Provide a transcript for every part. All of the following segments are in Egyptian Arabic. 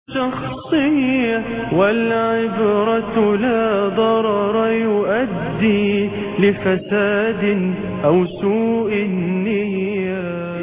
شخصية والعبرة لا ضرر يؤدي لفساد أو سوء النية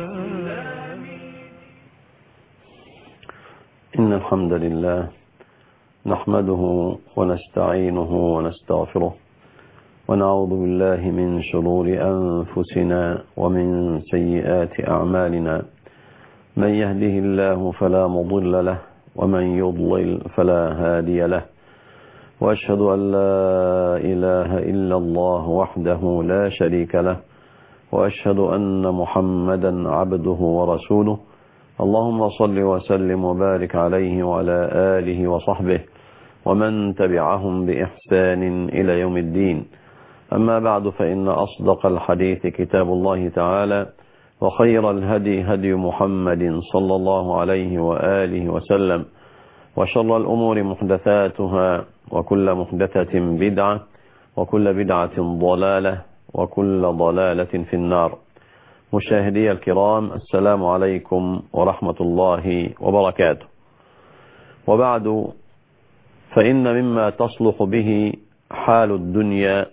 إن الحمد لله نحمده ونستعينه ونستغفره ونعوذ بالله من شرور أنفسنا ومن سيئات أعمالنا من يهده الله فلا مضل له ومن يضلل فلا هادي له وأشهد أن لا إله إلا الله وحده لا شريك له وأشهد أن محمدا عبده ورسوله اللهم صل وسلم وبارك عليه وعلى آله وصحبه ومن تبعهم بإحسان إلى يوم الدين أما بعد فإن أصدق الحديث كتاب الله تعالى وخير الهدي هدي محمد صلى الله عليه وآله وسلم وشر الأمور محدثاتها وكل محدثة بدعة وكل بدعة ضلالة وكل ضلالة في النار مشاهدي الكرام السلام عليكم ورحمة الله وبركاته وبعد فإن مما تصلح به حال الدنيا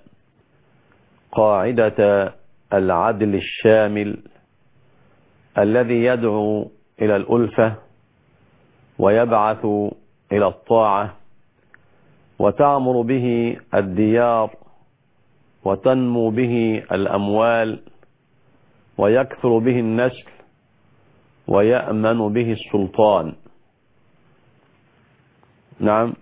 قاعدة العدل الشامل الذي يدعو إلى الألفة ويبعث إلى الطاعة وتعمر به الديار وتنمو به الأموال ويكثر به النسل ويأمن به السلطان نعم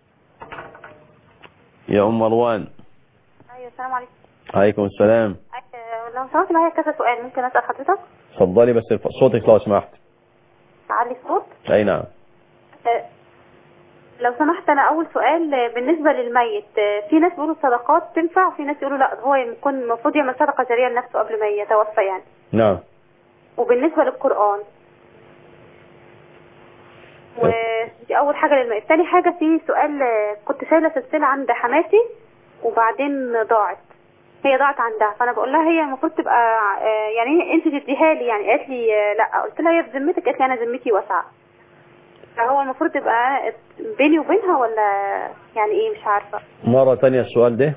يا أم مروان ايوه السلام عليكم عليكم السلام أيوة، لو سمحت معايا كذا سؤال ممكن اسال حضرتك اتفضلي بس صوتك لو سمحت تعلي الصوت أي نعم آه، لو سمحت انا اول سؤال آه، بالنسبه للميت آه، في ناس بيقولوا الصدقات تنفع وفي ناس يقولوا لا هو يكون المفروض يعمل صدقه جاريه لنفسه قبل ما يتوفى يعني نعم وبالنسبه للقران ودي اول حاجه للميت تاني حاجه في سؤال آه، كنت شايله سلسله عند حماتي وبعدين ضاعت هي ضاعت عندها فانا بقول لها هي المفروض تبقى آه، يعني انت تديها لي يعني قالت لي آه، لا قلت لها هي في ذمتك قالت لي انا ذمتي واسعه فهو المفروض تبقى بيني وبينها ولا يعني ايه مش عارفه مرة تانية السؤال ده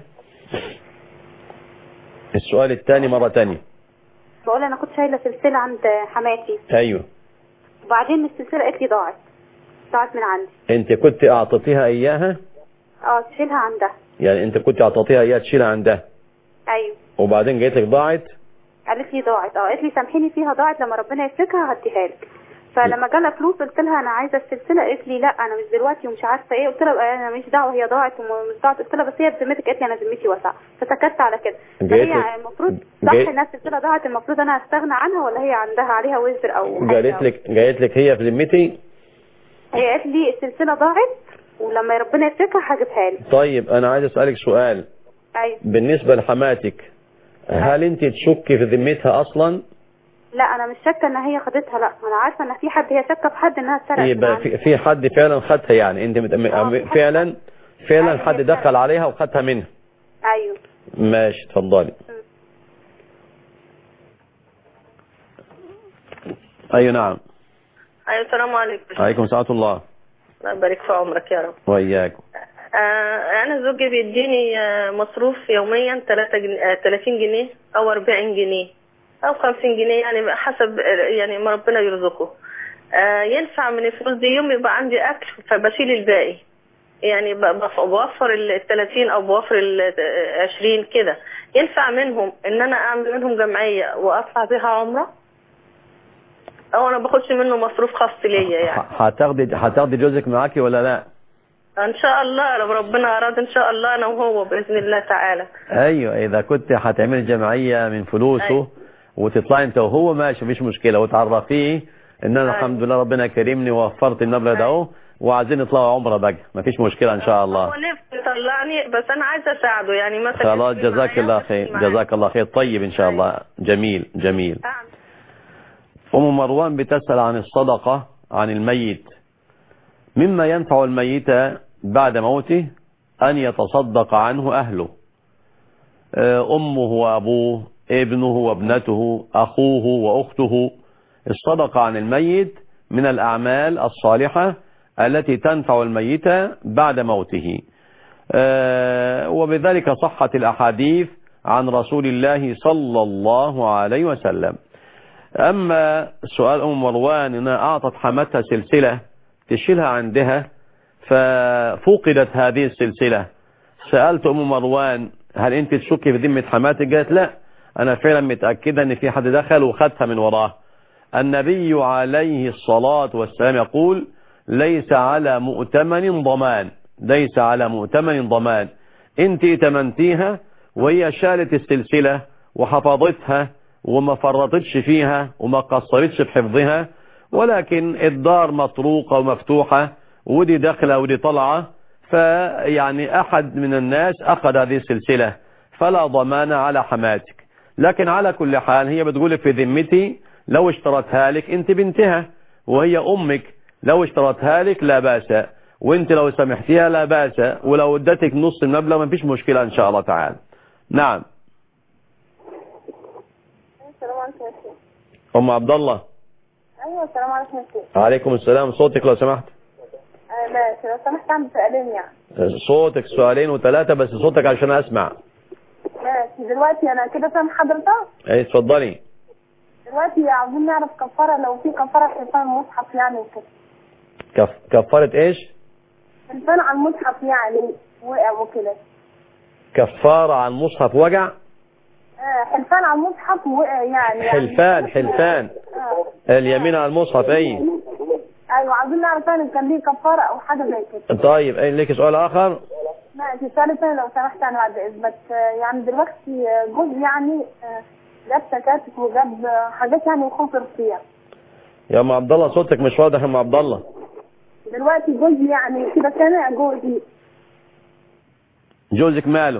السؤال الثاني مرة تانية بقول انا كنت شايله سلسله عند حماتي أيوه وبعدين السلسله قالت لي ضاعت ضاعت من عندي انت كنت اعطيتيها اياها اه تشيلها عندها يعني انت كنت اعطيتيها اياها تشيلها عندها ايوه وبعدين جيت لك ضاعت قالت لي ضاعت اه قالت لي سامحيني فيها ضاعت لما ربنا يفرجها هديها لك فلما جالها فلوس قلت لها انا عايزه السلسله قالت لي لا انا مش دلوقتي ومش عارفه ايه قلت لها انا مش دعوه هي ضاعت ومش ضاعت قلت لها بس هي بذمتك قالت لي انا ذمتي واسعه فسكت على كده جايت فهي لك- المفروض صح جاي- انها السلسله ضاعت المفروض انا استغنى عنها ولا هي عندها عليها وزر او حاجة قالت لك قالت لك هي في ذمتي هي قالت لي السلسله ضاعت ولما ربنا يفرجها هجيبها لي طيب انا عايز اسالك سؤال ايوه بالنسبة لحماتك هل انت تشكي في ذمتها اصلا لا انا مش شاكه ان هي خدتها لا انا عارفه ان في حد هي شاكه في حد انها اتسرقت من يبقى عندي. في, في حد فعلا خدها يعني انت مت- آه، في حد فعلا فعلا أيوة، حد هي دخل فعلا. عليها وخدها منها ايوه ماشي اتفضلي ايوه نعم ايوه السلام عليكم عليكم ساعة الله الله يبارك في عمرك يا رب وإياكم آه انا زوجي بيديني آه مصروف يوميا 3 جنيه آه 30 جنيه او 40 جنيه او 50 جنيه يعني حسب آه، يعني ما ربنا يرزقه آه ينفع من الفلوس دي يوم يبقى عندي اكل فبشيل الباقي يعني ب- بف- بوفر ال 30 او بوفر ال 20 كده ينفع منهم ان انا اعمل منهم جمعيه واطلع بيها عمره او انا باخدش منه مصروف خاص ليا يعني ه- هتاخدي هتاخدي جوزك معاكي ولا لا ان شاء الله لو ربنا اراد ان شاء الله انا وهو باذن الله تعالى ايوه اذا كنت هتعملي جمعية من فلوسه أيوة. وتطلعي انت وهو ماشي مفيش مشكلة وتعرفيه ان انا أيوة. الحمد لله ربنا كرمني ووفرت المبلغ ده اهو وعايزين نطلعوا عمرة بقى مفيش مشكلة ان شاء هو الله نفسه يطلعني بس انا عايزه اساعده يعني مثلا خلاص يمشي جزاك معايا الله ويمشي خير معايا. جزاك الله خير طيب ان شاء الله جميل جميل نعم. أم مروان بتسأل عن الصدقة عن الميت مما ينفع الميت بعد موته أن يتصدق عنه أهله آه، أمه وأبوه ابنه وابنته أخوه وأخته الصدقة عن الميت من الأعمال الصالحة التي تنفع الميت بعد موته آه، وبذلك صحت الأحاديث عن رسول الله صلى الله عليه وسلم أما سؤال أم مروان أنها أعطت حماتها سلسلة تشيلها عندها ففقدت هذه السلسلة سألت أم مروان هل أنت تشكي في ذمة حماتك قالت لا أنا فعلا متأكدة أن في حد دخل وخدها من وراه النبي عليه الصلاة والسلام يقول ليس على مؤتمن ضمان ليس على مؤتمن ضمان انت تمنتيها وهي شالت السلسلة وحفظتها وما فرطتش فيها وما قصرتش في حفظها ولكن الدار مطروقة ومفتوحة ودي داخلة ودي طلعة فيعني أحد من الناس أخذ هذه السلسلة فلا ضمان على حماتك لكن على كل حال هي بتقول في ذمتي لو اشترتها لك انت بنتها وهي أمك لو اشترتها لك لا بأس وانت لو سمحتيها لا بأس ولو ادتك نص المبلغ ما فيش مشكلة ان شاء الله تعالى نعم السلام عليكم يا شيخ ام عبد الله ايوه السلام عليكم يا شيخ عليكم السلام صوتك لو سمحت آه، ماشي لو سمحت عندي سؤالين يعني صوتك سؤالين وثلاثة بس صوتك عشان اسمع ماشي دلوقتي انا كده فاهم حضرتك ايه اتفضلي دلوقتي عاوزين نعرف كفاره لو في كفاره حلفان المصحف يعني وكده كف... كفارة ايش حلفان على المصحف يعني وقع وكده كفارة عن مصحف وجع آه، حلفان على المصحف وقع يعني يعني- حلفان حلفان آه. اليمين على المصحف اي ايوه عاوزين نعرف يعني كان ليه كفاره او حاجه زي كده طيب ايه لك سؤال اخر ماشي السؤال الثاني لو سمحت يعني بعد اذنك آه، يعني دلوقتي آه، جوز يعني آه، جاب تكاتك وجاب آه، حاجات يعني وخسر فيها يا ام عبد الله صوتك مش واضح يا ام عبد الله دلوقتي جوزي يعني كده سامع جوزي جوزك ماله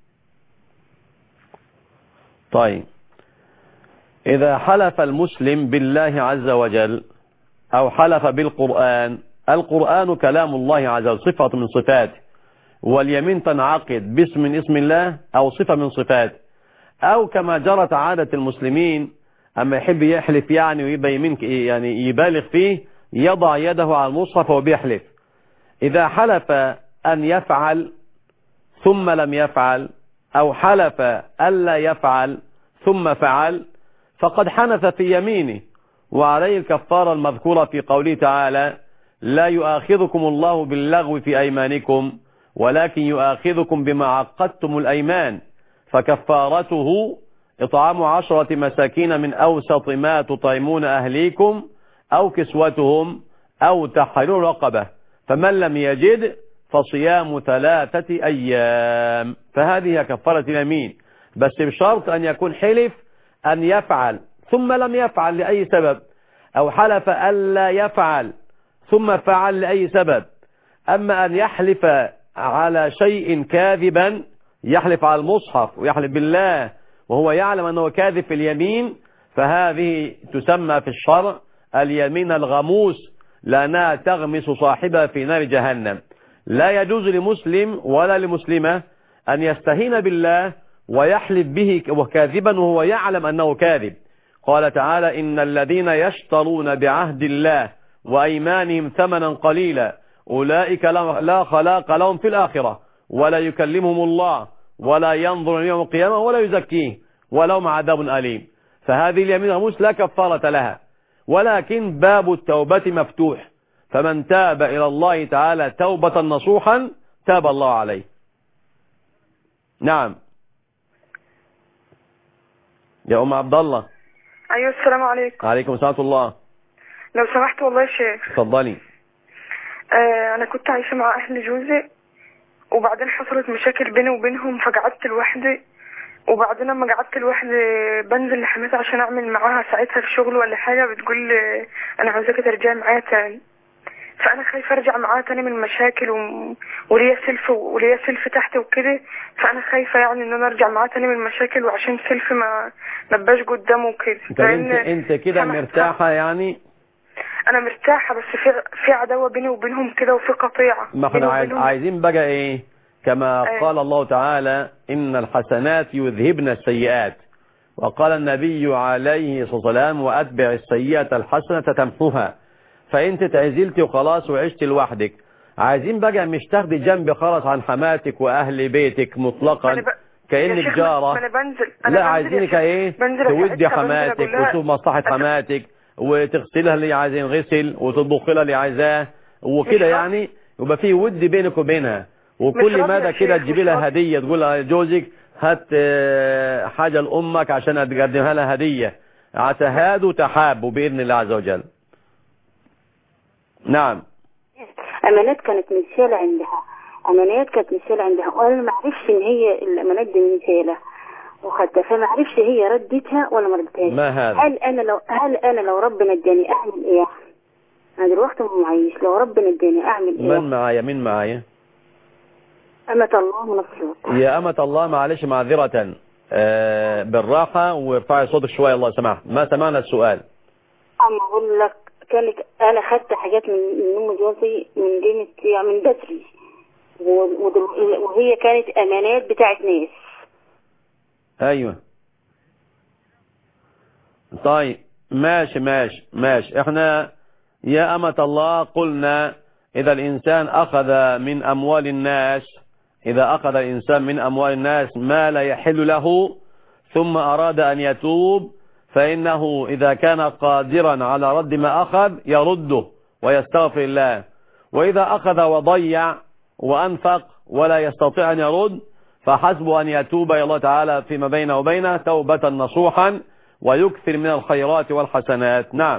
طيب إذا حلف المسلم بالله عز وجل أو حلف بالقرآن القرآن كلام الله عز وجل صفة من صفاته واليمين تنعقد باسم من اسم الله أو صفة من صفاته أو كما جرت عادة المسلمين أما يحب يحلف يعني ويبقى يمين يعني يبالغ فيه يضع يده على المصحف وبيحلف إذا حلف أن يفعل ثم لم يفعل أو حلف ألا يفعل ثم فعل فقد حنث في يمينه وعليه الكفارة المذكورة في قوله تعالى لا يؤاخذكم الله باللغو في أيمانكم ولكن يؤاخذكم بما عقدتم الأيمان فكفارته إطعام عشرة مساكين من أوسط ما تطعمون أهليكم أو كسوتهم أو تحرير رقبة فمن لم يجد فصيام ثلاثة أيام فهذه كفارة اليمين بس بشرط أن يكون حلف أن يفعل ثم لم يفعل لأي سبب أو حلف ألا يفعل ثم فعل لأي سبب أما أن يحلف على شيء كاذبا يحلف على المصحف ويحلف بالله وهو يعلم أنه كاذب في اليمين فهذه تسمى في الشرع اليمين الغموس لأنها تغمس صاحبها في نار جهنم لا يجوز لمسلم ولا لمسلمة أن يستهين بالله ويحلف به كاذبا وهو يعلم أنه كاذب قال تعالى إن الذين يشترون بعهد الله وأيمانهم ثمنا قليلا أولئك لا خلاق لهم في الآخرة ولا يكلمهم الله ولا ينظر يوم القيامة ولا يزكيه ولهم عذاب أليم فهذه اليمين الغموس لا كفارة لها ولكن باب التوبة مفتوح فمن تاب إلى الله تعالى توبة نصوحا تاب الله عليه نعم يا أم عبد الله ايوه السلام عليكم عليكم السلام الله لو سمحت والله يا شيخ اتفضلي آه انا كنت عايشه مع اهل جوزي وبعدين حصلت مشاكل بيني وبينهم فقعدت لوحدي وبعدين لما قعدت لوحدي بنزل لحماتي عشان اعمل معاها ساعتها في شغل ولا حاجه بتقول لي انا عاوزاكي ترجعي معايا تاني فانا خايفه ارجع معاها تاني من المشاكل و... وليا سلف وليا سلف تحت وكده فانا خايفه يعني ان انا ارجع معاها تاني من المشاكل وعشان سلف ما ما بقاش قدامه وكده طب انت انت كده سمحت- مرتاحة يعني انا مرتاحه بس في في عداوه بيني وبينهم كده وفي قطيعه ما بيني احنا عايز وبينهم. عايزين بقى ايه كما أيوة. قال الله تعالى ان الحسنات يذهبن السيئات وقال النبي عليه الصلاة والسلام واتبع السيئة الحسنة تمحوها فانت اتعزلتي وخلاص وعشت لوحدك عايزين بقى مش تاخدي جنب خالص عن حماتك واهل بيتك ما مطلقا أنا ب- يا كانك شيخ، جاره ما انا بنزل أنا لا بنزل عايزينك يا شيخ. ايه بنزل تودي أساعدها، بنزل حماتك أقول لها وتشوف مصلحة أشوف- حماتك وتغسلها اللي عايزة ينغسل وتطبخ لها اللي عايزاه وكده مش ه- يعني يبقى في ود بينك وبينها وكل راضية مدى يا كده شيخ، تجيبي مش لها راضية. هدية تقول لها جوزك هات آه، حاجة لأمك عشان تقدمها لها هدية عتهاد تحاب بإذن الله عز وجل نعم امانات كانت متشالة عندها امانات كانت متشالة عندها وانا ما اعرفش ان هي الامانات دي متشالة وخدتها فما اعرفش هي ردتها ولا ما ردتهاش ما هذا هل انا لو هل انا لو ربنا اداني اعمل ايه انا دلوقتي ما معيش لو ربنا اداني اعمل من ايه معايا من معايا امة الله من الصوت يا أمة الله معلش معذرة آه، بالراحة وارفعي صوتك شوية الله سمحت ما سمعنا السؤال اما اقول لك كانت انا خدت حاجات من من ام جوزي من قيمة يعني من بدري و- ودل- وهي كانت امانات بتاعت ناس ايوه طيب ماشي ماشي ماشي احنا يا أمة الله قلنا إذا الإنسان أخذ من أموال الناس إذا أخذ الإنسان من أموال الناس ما لا يحل له ثم أراد أن يتوب فإنه إذا كان قادرا على رد ما أخذ يرده ويستغفر الله وإذا أخذ وضيع وأنفق ولا يستطيع أن يرد فحسبه أن يتوب إلى الله تعالى فيما بينه وبينه توبة نصوحا ويكثر من الخيرات والحسنات نعم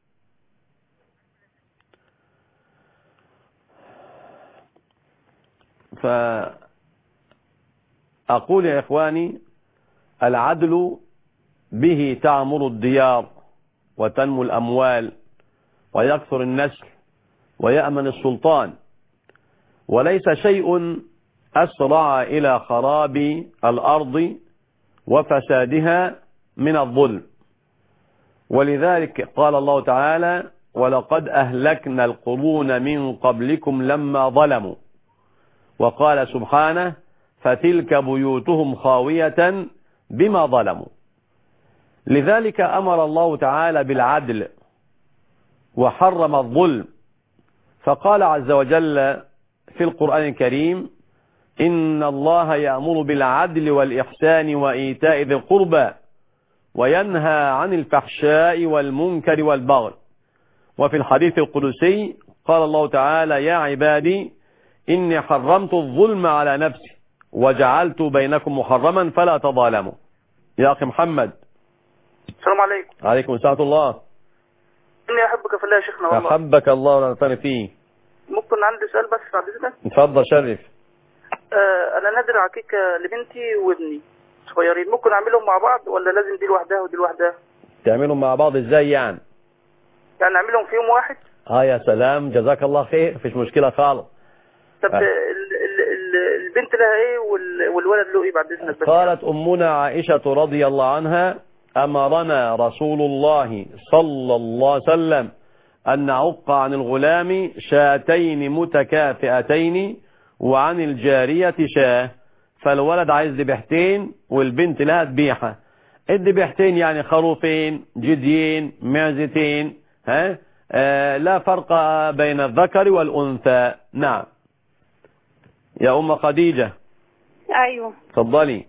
فأقول يا إخواني العدل به تعمر الديار وتنمو الأموال ويكثر النسل ويأمن السلطان وليس شيء أسرع إلى خراب الأرض وفسادها من الظلم ولذلك قال الله تعالى ولقد أهلكنا القرون من قبلكم لما ظلموا وقال سبحانه فتلك بيوتهم خاوية بما ظلموا لذلك أمر الله تعالى بالعدل وحرم الظلم فقال عز وجل في القرآن الكريم إن الله يأمر بالعدل والإحسان وإيتاء ذي القربى وينهى عن الفحشاء والمنكر والبغي وفي الحديث القدسي قال الله تعالى يا عبادي إني حرمت الظلم على نفسي وجعلت بينكم محرما فلا تظالموا يا أخي محمد السلام عليكم عليكم السلام الله اني احبك في الله يا شيخنا والله أحبك الله ونفعني فيه ممكن عندي سؤال بس بعد اذنك اتفضل شرف آه انا نادر عكيكه لبنتي وابني صغيرين ممكن اعملهم مع بعض ولا لازم دي لوحدها ودي لوحدها تعملهم مع بعض ازاي يعني يعني اعملهم في يوم واحد اه يا سلام جزاك الله خير مفيش مشكلة خالص طب آه. ال ال ال البنت لها ايه وال والولد له ايه بعد اذنك بس قالت أمنا عائشة رضي الله عنها أمرنا رسول الله صلى الله عليه وسلم أن نعق عن الغلام شاتين متكافئتين وعن الجارية شاه فالولد عايز ذبيحتين والبنت لها ذبيحة الذبيحتين يعني خروفين جديين معزتين ها آه لا فرق بين الذكر والأنثى نعم يا أم خديجة ايوه تفضلي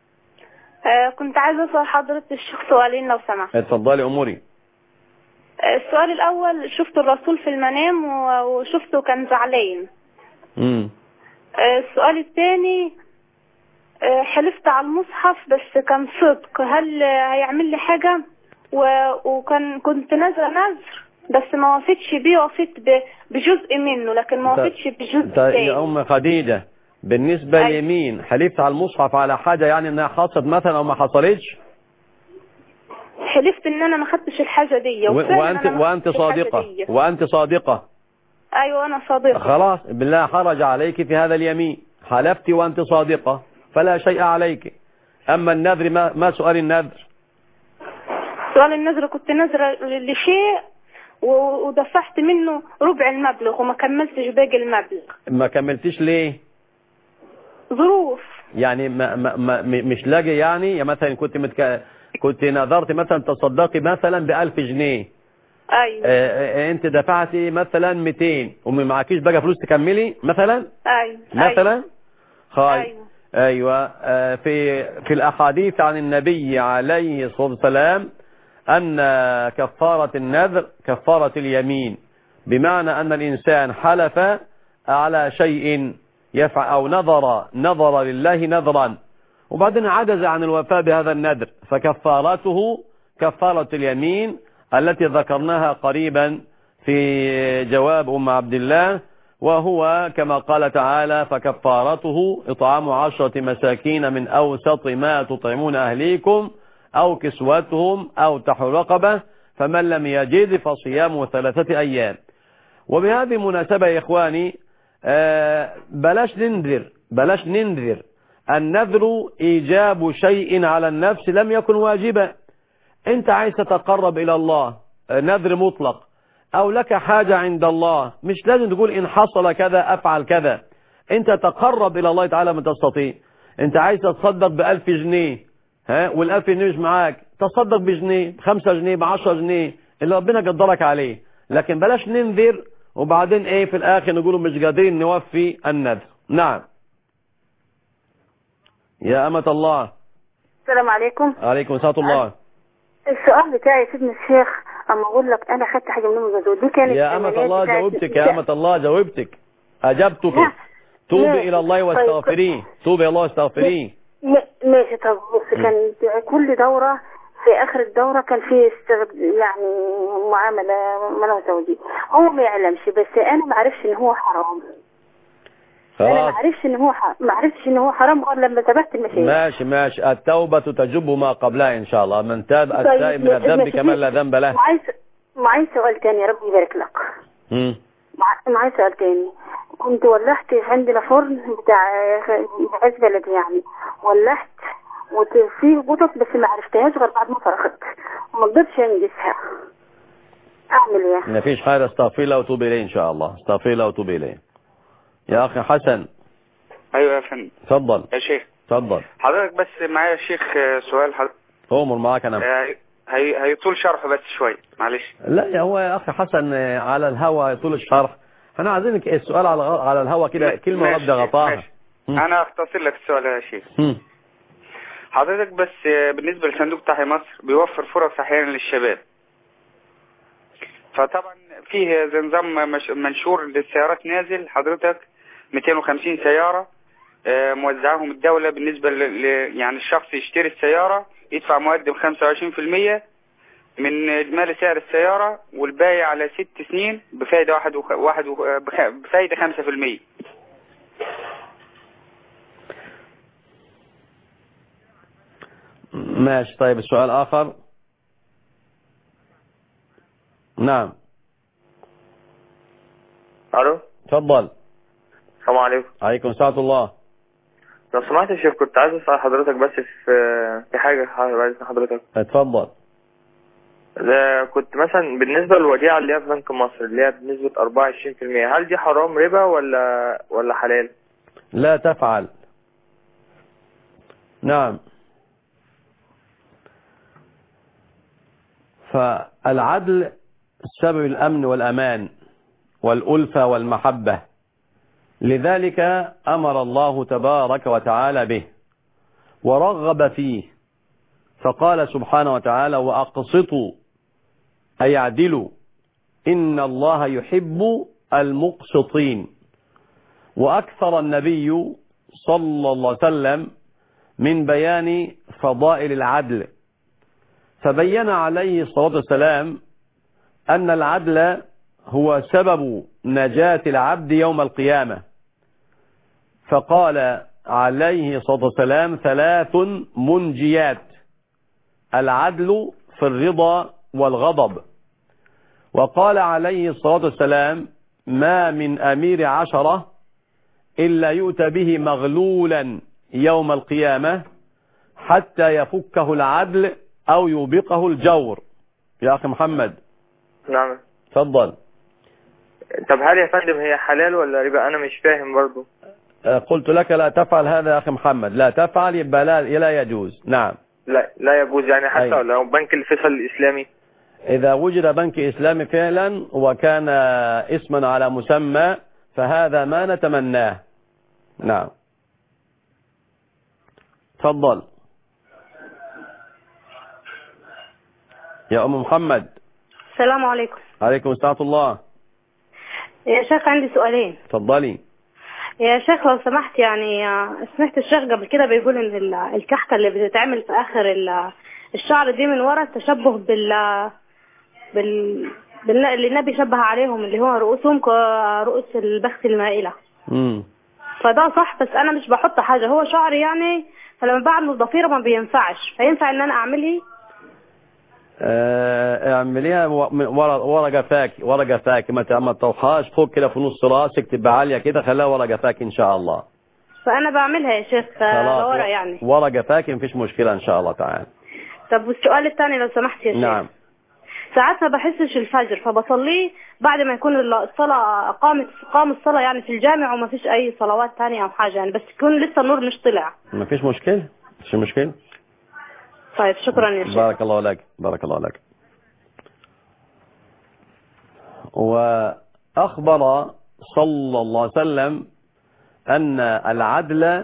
آه كنت عايزه اسال حضره الشيخ سؤالين لو سمحت اتفضلي اموري آه السؤال الاول شفت الرسول في المنام و- وشفته كان زعلان امم آه السؤال الثاني آه حلفت على المصحف بس كان صدق هل آه، هيعمل لي حاجه و- وكان كنت نازله نذر بس ما وفيتش بيه وفيت ب- بجزء منه لكن ما طيب- وفيتش بجزء طيب تاني يا ام خديجه بالنسبه أيوة. ليمين حلفت على المصحف على حاجه يعني انها حصلت مثلا او ما حصلتش حلفت ان انا ما خدتش الحاجه دي و- وفعلاً وانت أنا ما وانت خدتش الحاجة صادقه دي. وانت صادقه ايوه انا صادقه خلاص بالله حرج عليك في هذا اليمين حلفت وانت صادقه فلا شيء عليك اما النذر ما, ما سؤال النذر سؤال النذر كنت نذرة لشيء و- ودفعت منه ربع المبلغ وما كملتش باقي المبلغ ما كملتش ليه ظروف يعني ما ما ما م- مش لاقي يعني يا مثلا كنت متك... كنت نذرت مثلا تصدقي مثلا بألف جنيه ايوه آه، آه، انت دفعتي مثلا 200 وما معكيش بقى فلوس تكملي مثلا ايوه مثلا خاي ايوه ايوه آه، في في الاحاديث عن النبي عليه الصلاه والسلام ان كفاره النذر كفاره اليمين بمعنى ان الانسان حلف على شيء يفعل او نظر نظر لله نذرا وبعدين عجز عن الوفاء بهذا النذر فكفارته كفاره اليمين التي ذكرناها قريبا في جواب ام عبد الله وهو كما قال تعالى فكفارته إطعام عشرة مساكين من أوسط ما تطعمون أهليكم أو كسوتهم أو تحر رقبة فمن لم يجد فصيام ثلاثة أيام وبهذه المناسبة يا إخواني آه، بلاش ننذر بلاش ننذر النذر إيجاب شيء على النفس لم يكن واجبا أنت عايز تتقرب إلى الله آه، نذر مطلق او لك حاجة عند الله مش لازم تقول ان حصل كذا افعل كذا انت تقرب الى الله تعالى ما تستطيع انت عايز تتصدق بألف جنيه ها والألف جنيه مش معاك تصدق بجنيه بخمسة جنيه بعشرة جنيه اللي ربنا قدرك عليه لكن بلاش ننذر وبعدين ايه في الاخر نقولوا مش قادرين نوفي النذر نعم يا أمة الله السلام عليكم عليكم سلام الله السؤال بتاعي يا سيدنا الشيخ اما اقول لك انا خدت حاجه من ام الجزور دي كانت يا أمة عمليات الله بتاعت- جاوبتك يا أمة الله جاوبتك أجبتك لا. توبي لا. إلى الله طيب. واستغفريه توبي إلى الله واستغفريه م- ماشي طب بص كان كل دورة في آخر الدورة كان في استغ... يعني معاملة مرة زوجي هو ما يعلمش بس أنا ما عرفش إن هو حرام أنا ما خلاص عرفش إن هو ح... ما عرفتش إن هو حرام غير لما ثبت المشاهد ماشي ماشي التوبة تجب ما قبلها إن شاء الله من تاب طيب، التائب من ماشي، الذنب ماشي. كمان لا ذنب له معايا س- معايا سؤال تاني يا رب يبارك لك مم. مع- معايا سؤال تاني كنت ولحت عندنا فرن بتاع عز بلدي يعني ولحت وفيه قطط بس ما عرفتهاش غير بعد ما فرغت وما قدرتش انجزها اعمل ايه ما فيش حاجة استغفر الله وتوب إليه إن شاء الله استغفر الله وتوب إليه يا أخي حسن ايوه يا فندم تفضل يا شيخ تفضل حضرتك بس معايا يا شيخ آه، سؤال حضرتك أمر معاك أنا آه، هي هيطول شرحه بس شويه معلش لا يا هو يا أخي حسن آه، على الهوى طول الشرح احنا عايزينك السؤال على على الهوى كده كلمة ماشي، رد غطاها ماشي. مم. انا اختصر لك السؤال يا شيخ مم. حضرتك بس آه، بالنسبه لصندوق تحيا مصر بيوفر فرص احيانا للشباب فطبعا فيه زي نظام مش- منشور للسيارات نازل حضرتك 250 سيارة آه، موزعاهم الدولة بالنسبة ل... ل- يعني الشخص يشتري السيارة يدفع مقدم 25% من إجمالي سعر السيارة والباقي على ست سنين بفايدة واحد وخ... واحد وخ... بخ... بفايدة 5% ماشي طيب السؤال آخر نعم الو تفضل السلام عليكم عليكم السلام الله لو سمحت يا شيخ كنت عايز اسال حضرتك بس في في حاجه عايز أسأل حضرتك اتفضل ده كنت مثلا بالنسبه للوديعه اللي هي في بنك مصر اللي هي بنسبه 24% هل دي حرام ربا ولا ولا حلال لا تفعل نعم فالعدل سبب الأمن والأمان والألفة والمحبة لذلك أمر الله تبارك وتعالى به ورغب فيه فقال سبحانه وتعالى وأقسطوا أي اعدلوا إن الله يحب المقسطين وأكثر النبي صلى الله عليه وسلم من بيان فضائل العدل فبين عليه الصلاة والسلام أن العدل هو سبب نجاة العبد يوم القيامة فقال عليه الصلاة والسلام ثلاث منجيات العدل في الرضا والغضب وقال عليه الصلاة والسلام ما من أمير عشرة إلا يؤتى به مغلولا يوم القيامة حتى يفكه العدل أو يوبقه الجور يا أخي محمد نعم تفضل طب هل يا فندم هي حلال ولا ربا انا مش فاهم برضو آه، قلت لك لا تفعل هذا يا أخي محمد لا تفعل يبقى لا, لا يجوز نعم لا لا يجوز يعني حتى أيوة. لو بنك الفيصل الاسلامي إذا وجد بنك إسلامي فعلا وكان اسما على مسمى فهذا ما نتمناه نعم تفضل يا أم محمد السلام عليكم عليكم السلام ورحمة الله يا شيخ عندي سؤالين تفضلي يا شيخ لو سمحت يعني آه، سمعت الشيخ قبل كده بيقول ان ال- الكحكة اللي بتتعمل في اخر ال- الشعر دي من ورا تشبه بال بال بال- اللي النبي شبه عليهم اللي هو رؤوسهم كرؤوس البخت المائلة مم. فده صح بس انا مش بحط حاجة هو شعري يعني فلما بعمل ضفيرة ما بينفعش فينفع ان انا اعمله آه، اعمليها و- من ورا ورا جفاك ورا جفاك ما ت- ما تطرحهاش فوق كده في نص راسك تبقى عاليه كده خليها ورا جفاك ان شاء الله فانا بعملها يا شيخ خلاص ورا يعني ورا جفاك مفيش مشكله ان شاء الله تعالى طب والسؤال الثاني لو سمحت يا شيخ نعم ساعات ما بحسش الفجر فبصليه بعد ما يكون الصلاة قامت قام الصلاة يعني في الجامع وما فيش أي صلوات تانية أو حاجة يعني بس يكون لسه النور مش طلع مفيش مشكله مفيش مشكله طيب شكرا يا شيخ بارك الله لك بارك الله لك وأخبر صلى الله عليه وسلم أن العدل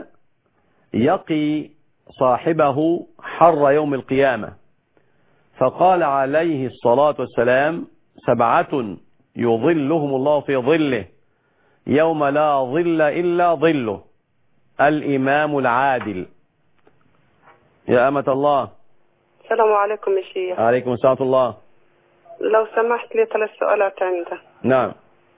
يقي صاحبه حر يوم القيامة فقال عليه الصلاة والسلام سبعة يظلهم الله في ظله يوم لا ظل إلا ظله الإمام العادل يا أمة الله السلام عليكم يا شيخ عليكم السلام ورحمة الله لو سمحت لي ثلاث سؤالات عنده نعم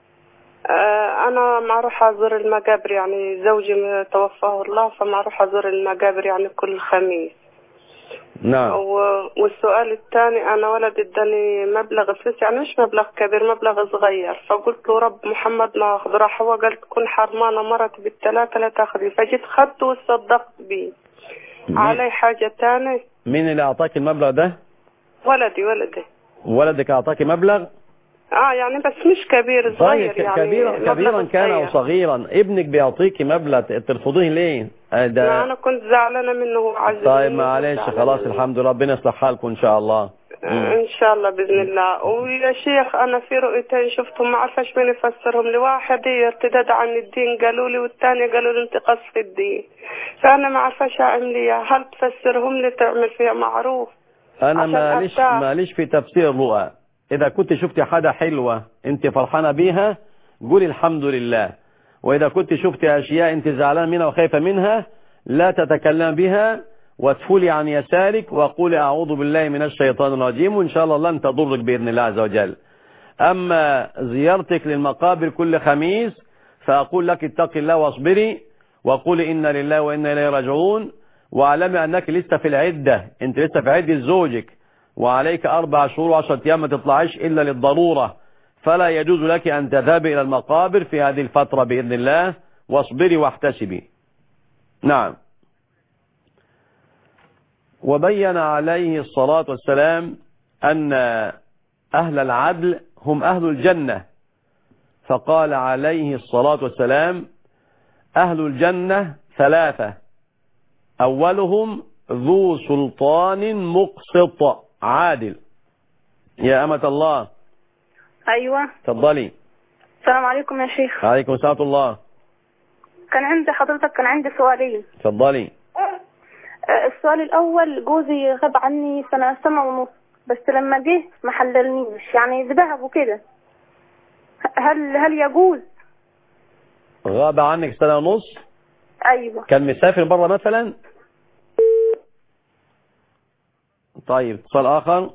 آه أنا ما أروح أزور المقابر يعني زوجي توفاه الله فما أروح أزور المقابر يعني كل خميس نعم و- والسؤال الثاني أنا ولدي اداني مبلغ فلوس يعني مش مبلغ كبير مبلغ صغير فقلت له رب محمد ما أخذ راح هو قال تكون حرمانة مرتي بالثلاثة لا تاخذي فجيت خدته وصدقت بيه علي حاجة تانية مين اللي أعطاك المبلغ ده ولدي ولدي ولدك أعطاك مبلغ اه يعني بس مش كبير صغير طيب يعني كبيرا مبلغ كبيرا كان أو صغير. صغيرا ابنك بيعطيك مبلغ ترفضيه ليه آه ما ده انا كنت زعلانه منه هو عزيز طيب معلش خلاص الحمد لله ربنا يصلح حالكم إن شاء الله ان شاء الله باذن الله ويا شيخ انا في رؤيتين شفتهم ما عارفاش مين يفسرهم لي واحد هي ارتداد عن الدين قالوا لي والثاني قالوا لي انتقاص في الدين فانا ما عارفاش اعمل ايه هل تفسرهم لي تعمل فيها معروف أنا عشان ماليش أرتاح. ماليش في تفسير الرؤى إذا كنت شفتي حاجة حلوة أنت فرحانة بيها قولي الحمد لله وإذا كنت شفتي أشياء أنت زعلان منها وخايفة منها لا تتكلم بها وادفلي عن يسارك وقولي أعوذ بالله من الشيطان الرجيم وإن شاء الله لن تضرك بإذن الله عز وجل أما زيارتك للمقابر كل خميس فأقول لك اتق الله واصبري وقولي إن لله وإنا إليه راجعون واعلمي أنك لسه في العدة أنت لسه في عدة زوجك وعليك أربع شهور وعشرة أيام ما تطلعيش إلا للضرورة فلا يجوز لك أن تذهبي إلى المقابر في هذه الفترة بإذن الله واصبري واحتسبي نعم وبين عليه الصلاة والسلام أن أهل العدل هم أهل الجنة فقال عليه الصلاة والسلام أهل الجنة ثلاثة أولهم ذو سلطان مقسط عادل يا أمة الله ايوه تفضلي السلام عليكم يا شيخ عليكم السلام ورحمة الله كان عندي حضرتك كان عندي سؤالين تفضلي آه، السؤال الاول جوزي غاب عني سنه سنه ونص بس لما جه ما حللنيش يعني بذهب وكده هل هل يجوز غاب عنك سنة ونص ايوه كان مسافر بره مثلا طيب اتصال آخر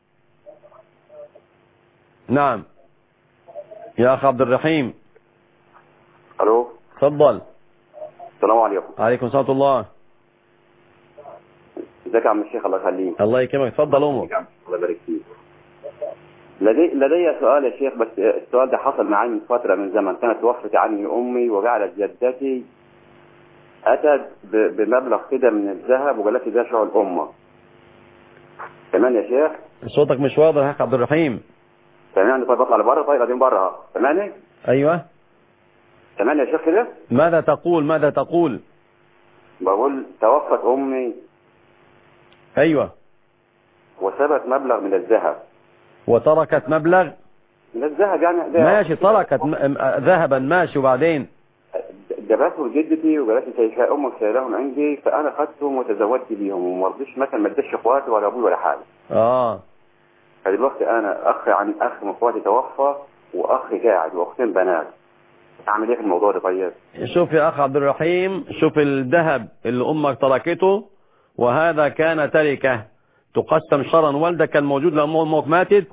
نعم يا أخ عبد الرحيم الو تفضل السلام عليكم عليكم السلام ورحمة الله ازيك يا عم الشيخ الله يخليك الله يكرمك تفضل أمك الله يبارك فيك لدي لدي سؤال يا شيخ بس السؤال ده حصل معي من فترة من زمن كانت توفت عني أمي وجعلت جدتي أتت ب- بمبلغ كده من الذهب وقالت لي ده شغل أمه تمام يا شيخ صوتك مش واضح يا أخ عبد الرحيم تمام طيب بطلع لبره طيب قاعدين بره تمام أيوة تمام يا شيخ كده ماذا تقول ماذا تقول بقول توفت أمي أيوة وثبت مبلغ من الذهب وتركت مبلغ لا الذهب يعني ده ماشي تركت م- م- ذهبا ماشي وبعدين جابته جدتي وجابته شيخاء امك سايلاهم عندي فانا خدتهم وتزوجت بيهم وما رضيتش مثلا ما اديتش اخواتي ولا ابوي ولا حاجه اه فدلوقتي انا اخ عن اخ من اخواتي توفى واخ قاعد واختين بنات اعمل ايه في الموضوع ده طيب؟ شوف يا اخ عبد الرحيم شوف الذهب اللي امك تركته وهذا كان تركه تقسم شرا والدك كان موجود لما امك ماتت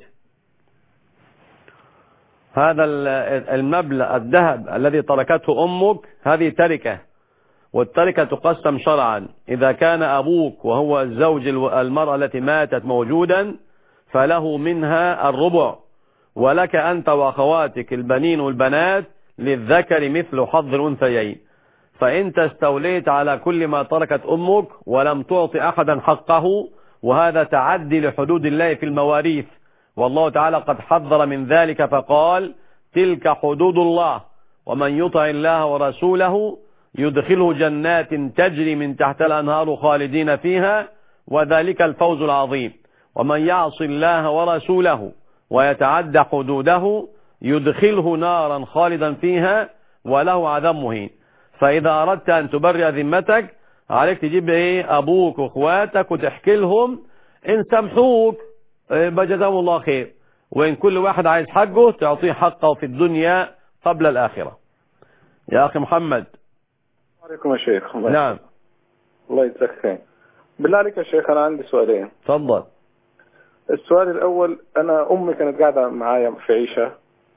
هذا ال- المبلغ الذهب الذي تركته امك هذه تركه والتركه تقسم شرعا اذا كان ابوك وهو الزوج الو- المراه التي ماتت موجودا فله منها الربع ولك انت واخواتك البنين والبنات للذكر مثل حظ الانثيين فانت استوليت على كل ما تركت امك ولم تعطي احدا حقه وهذا تعدي لحدود الله في المواريث والله تعالى قد حذر من ذلك فقال تلك حدود الله ومن يطع الله ورسوله يدخله جنات تجري من تحت الأنهار خالدين فيها وذلك الفوز العظيم ومن يعص الله ورسوله ويتعدى حدوده يدخله نارا خالدا فيها وله عذاب مهين فإذا أردت أن تبرئ ذمتك عليك تجيب إيه أبوك وأخواتك وتحكي لهم إن سامحوك إيه، جزاهم الله خير وإن كل واحد عايز حقه تعطيه حقه في الدنيا قبل الآخرة يا أخي محمد عليكم يا شيخ الله نعم الله يجزاك خير بالله عليك يا شيخ انا عندي سؤالين تفضل السؤال الاول انا امي كانت قاعده معايا في عيشه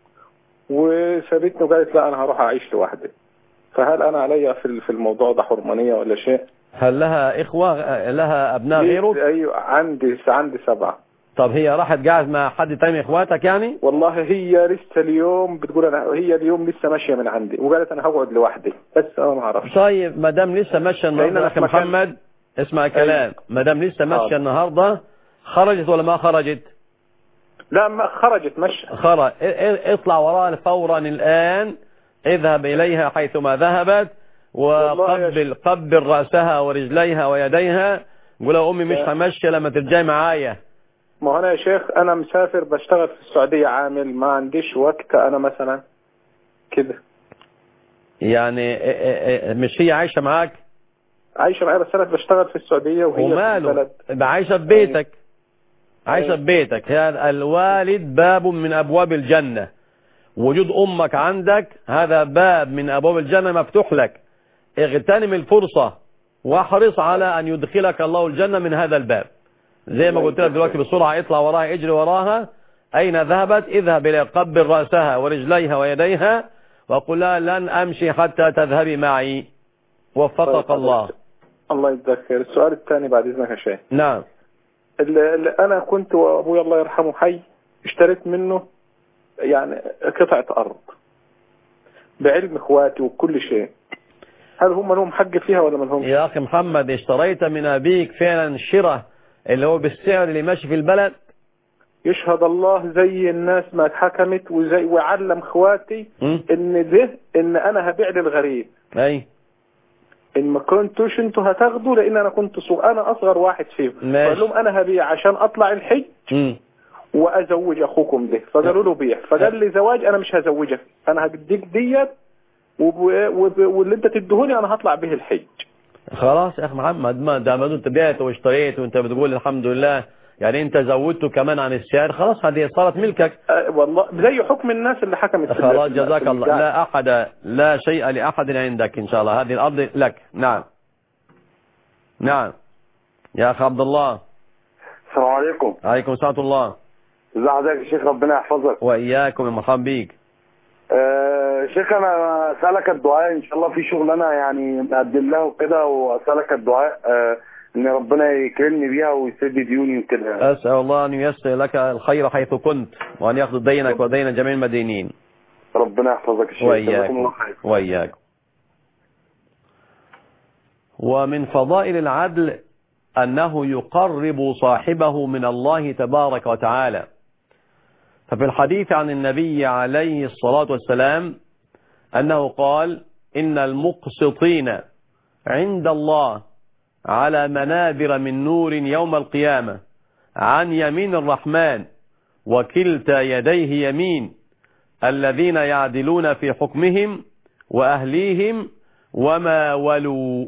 وسابتني وقالت لا انا هروح اعيش لوحدي فهل انا عليا في في الموضوع ده حرمانيه ولا شيء؟ هل لها إخوة لها أبناء غيرك ايوه عندي عندي سبعه طب هي راحت قاعد مع حد تاني من إخواتك يعني والله هي لسه اليوم بتقول انا هي اليوم لسه ماشيه من عندي وقالت انا هقعد لوحدي بس انا ما اعرفش طيب ما دام لسه ماشيه النهارده لأن يا أنا اخي في مكان- محمد اسمع كلام ما دام لسه ماشيه حاضر. النهارده خرجت ولا ما خرجت لا ما خرجت مشى خرج ا- ا- اطلع وراها فورا الان اذهب اليها حيثما ذهبت والله يا وقبل قبل راسها ورجليها ويديها قول لها امي مش يا- همشي لما ترجعي معايا ما هو انا يا شيخ انا مسافر بشتغل في السعوديه عامل ما عنديش وقت انا مثلا كده يعني ا- ا- ا- مش هي عايشه معاك عايشه معايا بس انا بشتغل في السعوديه وهي في وماله البلد يبقى عايشه في بيتك عايشه في بيتك هذا الوالد باب من ابواب الجنه وجود امك عندك هذا باب من ابواب الجنه مفتوح لك اغتنم الفرصه واحرص على ان يدخلك الله الجنه من هذا الباب زي ما قلت لك دلوقتي بسرعه اطلع وراها اجري وراها اين ذهبت اذهب الى قبل راسها ورجليها ويديها وقل لها لن امشي حتى تذهبي معي وفقك الله الله يجزاك خير السؤال الثاني بعد اذنك يا شيخ نعم اللي اللي انا كنت وابويا الله يرحمه حي اشتريت منه يعني قطعه ارض بعلم اخواتي وكل شيء هل هم لهم حق فيها ولا ما لهمش؟ يا أخي محمد اشتريت من أبيك فعلا شراء اللي هو بالسعر اللي ماشي في البلد يشهد الله زي الناس ما اتحكمت وزي وعلم اخواتي م? ان ده ان انا هبيع للغريب أي ان ما كنتوش انتوا هتاخدوا لان انا كنت صغ... انا اصغر واحد فيهم ماشي. فقال لهم انا هبيع عشان اطلع الحج م. وازوج اخوكم ده فقالوا له بيع فقال لي زواج انا مش هزوجك انا هديك ديت وب... وب... واللي انت تدهوني انا هطلع به الحج خلاص يا أخي محمد ما دام أنت بعت واشتريت وأنت بتقول الحمد لله يعني أنت زودته كمان عن السعر خلاص هذه صارت ملكك أه والله زي حكم الناس اللي حكمت في خلاص في- جزاك في الله البيع. لا أحد لا شيء لأحد عندك إن شاء الله هذه الأرض لك نعم نعم يا أخي عبد الله السلام عليكم عليكم السلام ورحمة الله ازي حضرتك يا شيخ ربنا يحفظك وإياكم يا مرحبا بيك آه شيخ انا اسالك الدعاء ان شاء الله في شغلانه يعني مقدم لها وكده واسالك الدعاء آه ان ربنا يكرمني بيها ويسد ديوني وكده أسأل الله أن ييسر لك الخير حيث كنت وأن يأخذ دينك ودين جميع المدينين ربنا يحفظك يا شيخ جزاكم الله وإياكم خير وإياكم ومن فضائل العدل أنه يقرب صاحبه من الله تبارك وتعالى ففي الحديث عن النبي عليه الصلاة والسلام أنه قال إن المقسطين عند الله على منابر من نور يوم القيامة عن يمين الرحمن وكلتا يديه يمين الذين يعدلون في حكمهم وأهليهم وما ولوا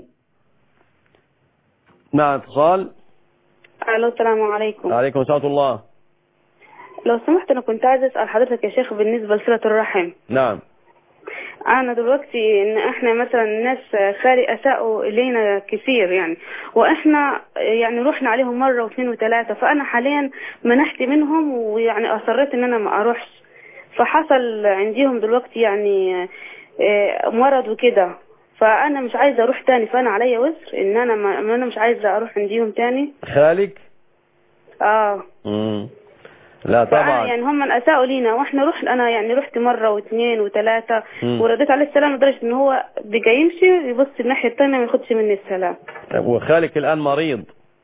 مع اتصال الو السلام عليكم عليكم ورحمة الله لو سمحت انا كنت عايزه اسال حضرتك يا شيخ بالنسبه لصله الرحم نعم انا دلوقتي ان احنا مثلا الناس خالي اساءوا الينا كثير يعني واحنا يعني رحنا عليهم مره واثنين وثلاثه فانا حاليا منحت منهم ويعني اصريت ان انا ما اروحش فحصل عنديهم دلوقتي يعني آه، مرض وكده فانا مش عايزه اروح تاني فانا عليا وزر ان انا ما ما انا مش عايزه اروح عنديهم تاني خالك اه مم. لا فأنا طبعا يعني هم من اساءوا لينا واحنا رحنا انا يعني رحت مره واثنين وثلاثه مم. ورديت عليه السلام لدرجه ان هو بقى يمشي يبص الناحيه الثانيه ما ياخدش مني السلام وخالك الآن مريض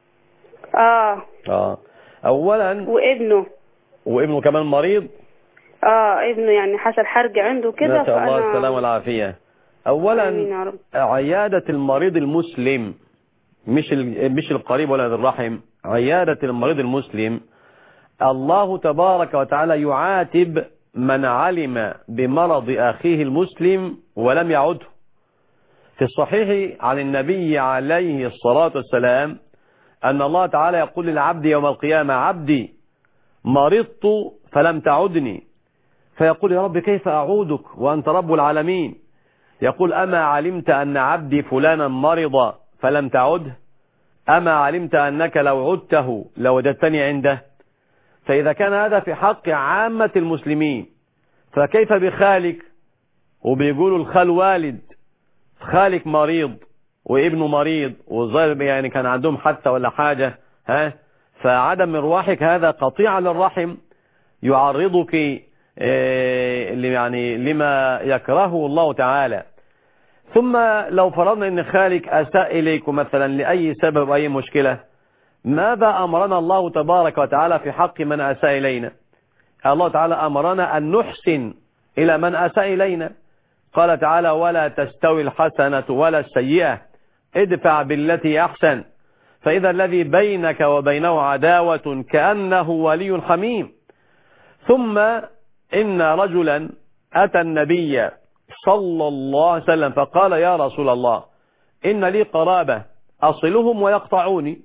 اه اه أولا وابنه وابنه كمان مريض اه ابنه يعني حصل حرج عنده كده نسأل الله فانا السلامة والعافية آمين أولا يا رب عيادة المريض المسلم مش ال- مش القريب ولا ذي الرحم عيادة المريض المسلم الله تبارك وتعالى يعاتب من علم بمرض أخيه المسلم ولم يعده في الصحيح عن النبي عليه الصلاة والسلام أن الله تعالى يقول للعبد يوم القيامة عبدي مرضت فلم تعدني فيقول يا رب كيف أعودك وأنت رب العالمين يقول أما علمت أن عبدي فلانا مرض فلم تعده أما علمت أنك لو عدته لوجدتني عنده فإذا كان هذا في حق عامة المسلمين فكيف بخالك وبيقولوا الخال والد خالك مريض وابنه مريض وظاهر يعني كان عندهم حادثة ولا حاجة ها فعدم مروحك هذا قطيع للرحم يعرضك آه، يعني لما يكرهه الله تعالى ثم لو فرضنا ان خالك اساء اليكم مثلا لاي سبب اي مشكلة ماذا امرنا الله تبارك وتعالى في حق من اساء الينا الله تعالى امرنا ان نحسن الى من اساء الينا قال تعالى ولا تستوي الحسنة ولا السيئة ادفع بالتي احسن فاذا الذي بينك وبينه عداوة كأنه ولي حميم ثم إن رجلا أتى النبي صلى الله عليه وسلم فقال يا رسول الله إن لي قرابة أصلهم ويقطعوني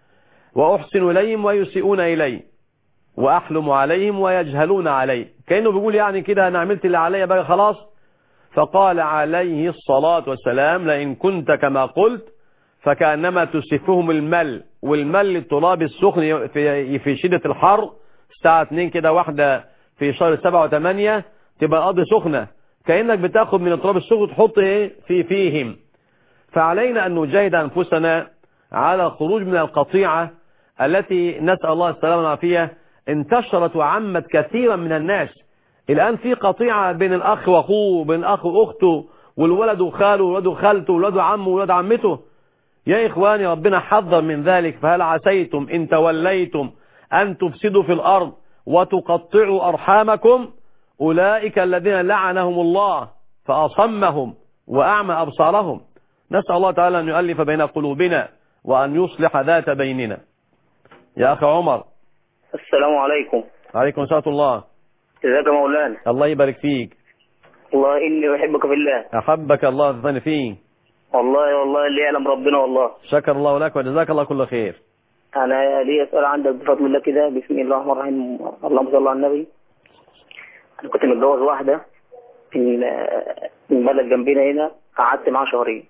وأحسن إليهم ويسيئون إلي وأحلم عليهم ويجهلون علي كأنه بيقول يعني كده أنا عملت اللي عليا بقى خلاص فقال عليه الصلاة والسلام لئن كنت كما قلت فكأنما تسفهم المل والمل التراب السخن في, في شدة الحر الساعة 2 كده واحدة في شهر 7 و8 تبقى قضي سخنة كأنك بتاخد من التراب السخن تحط ايه في فيهم فعلينا أن نجاهد أنفسنا على الخروج من القطيعة التي نسأل الله السلامة والعافية انتشرت وعمت كثيرا من الناس الآن في قطيعة بين الأخ وأخوه بين الأخ وأخته والولد وخاله والولد وخالته والولد وعمه والولد عمته يا إخواني ربنا حذر من ذلك فهل عسيتم إن توليتم أن تفسدوا في الأرض وتقطعوا أرحامكم أولئك الذين لعنهم الله فأصمهم وأعمى أبصارهم نسأل الله تعالى أن يؤلف بين قلوبنا وأن يصلح ذات بيننا يا أخي عمر السلام عليكم عليكم سلام الله ازيك يا مولانا الله يبارك فيك والله اني احبك في الله أحبك الله الثاني فيه والله والله اللي يعلم ربنا والله شكر الله لك وجزاك الله كل خير انا لي اسئله عندك بفضل الله كده بسم الله الرحمن الرحيم اللهم صل على النبي انا كنت متجوز واحده من من بلد جنبنا هنا قعدت معاها شهرين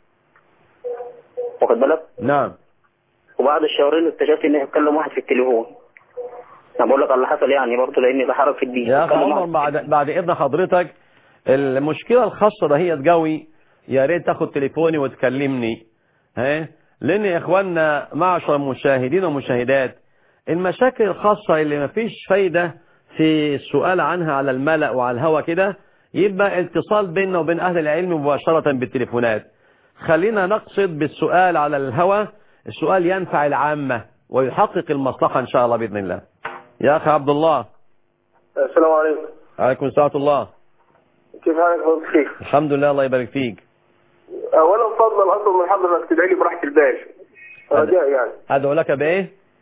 واخد بالك نعم وبعد الشهرين اكتشفت اني بتكلم واحد في التليفون انا بقول لك على اللي حصل يعني برضه لاني بحرك في الدين يا أخي بتكلم عمر واحد. بعد بعد إذن حضرتك المشكلة الخاصة ده هي تجوي يا ريت تاخد تليفوني وتكلمني ها لأن يا إخواننا معشر المشاهدين والمشاهدات المشاكل الخاصة اللي ما فيش فايدة في السؤال عنها على الملأ وعلى الهوا كده يبقى اتصال بيننا وبين أهل العلم مباشرة بالتليفونات خلينا نقصد بالسؤال على الهوا السؤال ينفع العامة ويحقق المصلحة إن شاء الله بإذن الله يا أخي عبد الله السلام عليكم عليكم السلام الله كيف حالك فضل الشيخ الحمد لله الله يبارك فيك اولا فضل الاصل من حضرتك تدعي لي براحه البال رجاء يعني أدعو لك بإيه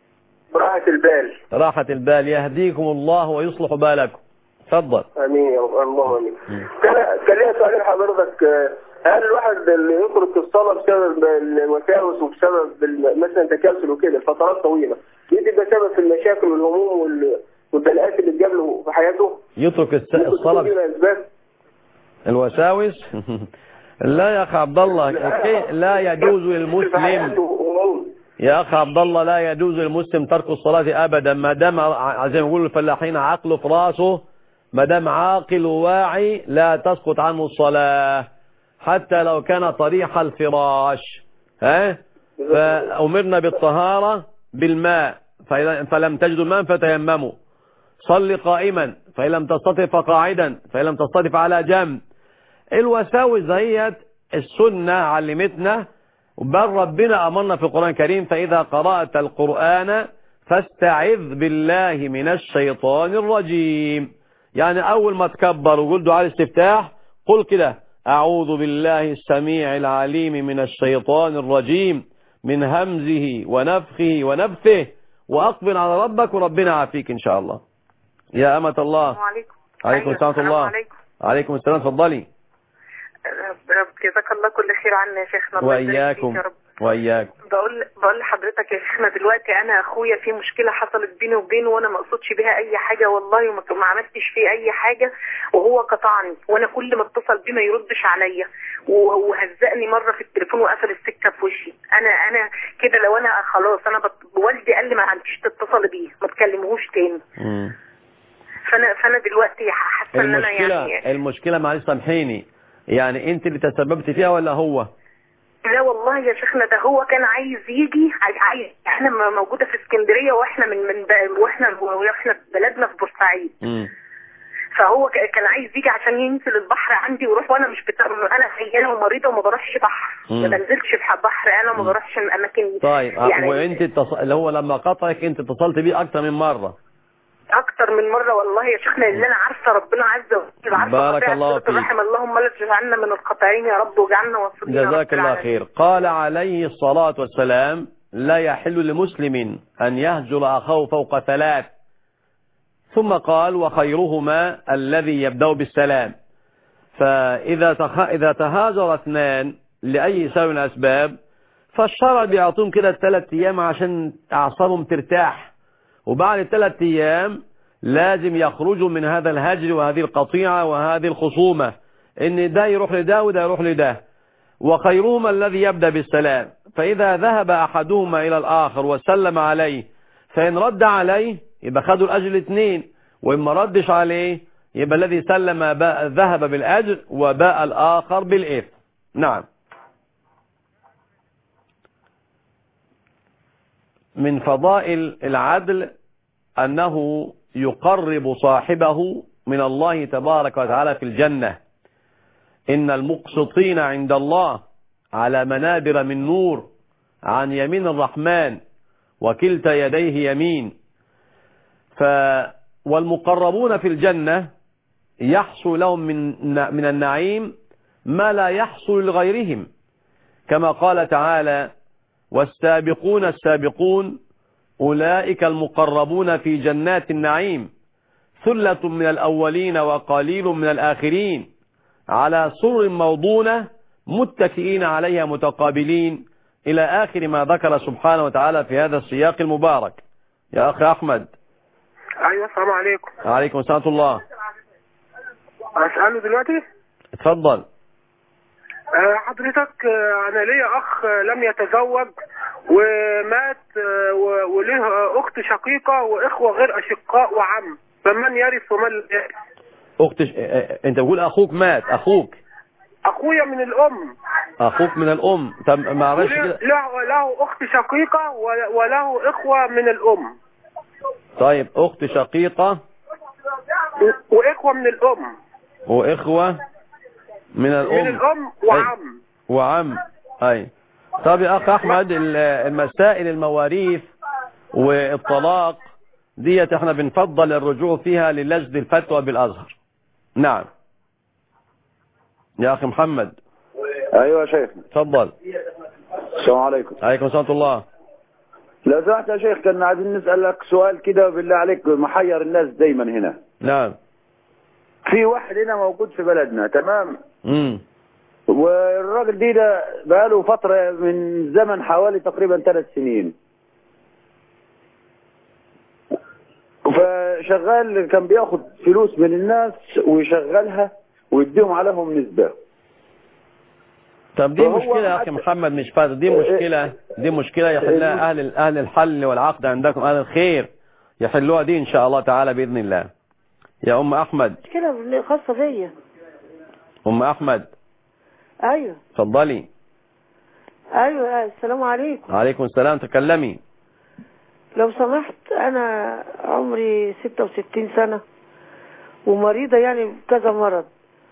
براحة البال راحة البال يهديكم الله ويصلح بالكم تفضل امين يا رب اللهم امين كان كان ليا سؤال لحضرتك آه، هل الواحد اللي يترك الصلاة بسبب الوساوس وبسبب ال- مثلا تكاسل وكده فترات طويلة دي تبقى سبب في المشاكل والهموم وال- والبلاءات اللي تجابله في حياته؟ يترك الس- ممكن الصلاة تكون ليها اسباب الوساوس لا يا أخ عبد الله كي- لا يجوز للمسلم يا أخ عبد الله لا يجوز للمسلم ترك الصلاة أبدا ما دام ع- زي ما يقولوا الفلاحين عقله في راسه ما دام عاقل وواعي لا تسقط عنه الصلاة حتى لو كان طريح الفراش ها فأمرنا بالطهارة بالماء فإذا- فلم تجدوا الماء فتيمموا صل قائما فإن لم تستطع فقاعدا فإن لم تستطع فعلى جنب الوساوس ديت السنة علمتنا بل ربنا أمرنا في القرآن الكريم فإذا قرأت القرآن فاستعذ بالله من الشيطان الرجيم يعني أول ما تكبر وقول دعاء الاستفتاح قل كده أعوذ بالله السميع العليم من الشيطان الرجيم من همزه ونفخه ونفثه وأقبل على ربك وربنا عافيك إن شاء الله يا أمة الله عليكم عليكم السلام ورحمة الله عليكم عليكم السلام اتفضلي رب رب جزاك الله كل خير عنا يا شيخنا الله يبارك فيك وإياكم يا رب وإياكم بقول بقول لحضرتك يا شيخنا دلوقتي انا اخويا في مشكله حصلت بيني وبينه وانا ما اقصدش بيها اي حاجه والله وما ما عملتش فيه اي حاجه وهو قطعني وانا كل ما اتصل بيه ما يردش عليا و- وهزقني مره في التليفون وقفل السكه في وشي انا انا كده لو انا خلاص انا بط... والدي قال لي ما عنديش تتصل بيه ما تكلمهوش تاني مم. فانا فانا دلوقتي حاسه ان انا المشكلة يعني المشكلة معلش سامحيني يعني انت اللي تسببت فيها ولا هو لا والله يا شيخنا ده هو كان عايز يجي عايز عايز احنا م- موجوده في اسكندريه واحنا من من ب- واحنا واحنا في بلدنا في بورسعيد مم. فهو ك- كان عايز يجي عشان ينزل البحر عندي ويروح وانا مش بتاع انا عيانه ومريضه وما بروحش بحر مم. ما بنزلش في بحر انا وما بروحش اماكن طيب يعني وانت اتص... اللي هو لما قطعك انت اتصلت بيه اكتر من مرة اكتر من مره والله يا شيخنا اللي انا عارفه ربنا عز وجل عارفه بارك قطيعة الله صلة فيك. الرحم اللهم لا تجعلنا من القطاعين يا رب واجعلنا واصلين يا رب جزاك الله العالمين. خير قال عليه الصلاة والسلام لا يحل لمسلم أن يهجر أخاه فوق ثلاث ثم قال وخيرهما الذي يبدأ بالسلام فإذا تخ... إذا تهاجر اثنان لأي سبب من الأسباب فالشرع بيعطيهم كده ثلاث أيام عشان أعصابهم ترتاح وبعد الثلاث أيام لازم يخرجوا من هذا الهجر وهذه القطيعة وهذه الخصومة إن ده يروح لده وده يروح لده وخيرهما الذي يبدأ بالسلام فإذا ذهب أحدهما إلى الآخر وسلم عليه فإن رد عليه يبقى خدوا الأجر الاثنين وإن ما ردش عليه يبقى الذي سلم باء ذهب بالأجر وباء الآخر بالإثم نعم من فضائل العدل أنه يقرب صاحبه من الله تبارك وتعالى في الجنة إن المقسطين عند الله على منابر من نور عن يمين الرحمن وكلتا يديه يمين ف والمقربون في الجنة يحصل لهم من من النعيم ما لا يحصل لغيرهم كما قال تعالى والسابقون السابقون أولئك المقربون في جنات النعيم ثلة من الأولين وقليل من الآخرين على سر موضونة متكئين عليها متقابلين إلى آخر ما ذكر سبحانه وتعالى في هذا السياق المبارك يا أخي أحمد ايوه السلام عليكم عليكم السلام الله اساله دلوقتي اتفضل آه، حضرتك آه، انا ليا اخ آه، لم يتزوج ومات آه، و- وله اخت شقيقه واخوه غير اشقاء وعم فمن يرث ومن لا يرث أخت ش... اه، اه، انت بتقول اخوك مات اخوك اخويا من الام اخوك من الام طب معلش وله كده له, له اخت شقيقه و- وله اخوه من الام طيب اخت شقيقة و- واخوه من الام واخوة من من الام الام وعم وعم اي طب يا اخ احمد ال- المسائل المواريث والطلاق ديت احنا بنفضل الرجوع فيها للجنة الفتوى بالازهر نعم يا اخي محمد ايوه يا شيخ تفضل السلام عليكم عليكم السلام ورحمة الله لو سمحت يا شيخ كنا عايزين نسألك سؤال كده بالله عليك محير الناس دايما هنا نعم في واحد هنا موجود في بلدنا تمام امم والراجل دي ده بقاله فترة من زمن حوالي تقريبا ثلاث سنين فشغال كان بياخد فلوس من الناس ويشغلها ويديهم عليهم نسبة طب دي فهو مشكلة يا أخي حتى- محمد مش فاضي دي مشكلة دي مشكلة يحلها أهل أهل الحل والعقد عندكم أهل الخير يحلوها دي إن شاء الله تعالى بإذن الله يا أم أحمد مشكلة خاصة بيا أم أحمد ايوه اتفضلي ايوه السلام عليكم عليكم السلام تكلمي لو سمحت انا عمري 66 سنة ومريضة يعني بكذا مرض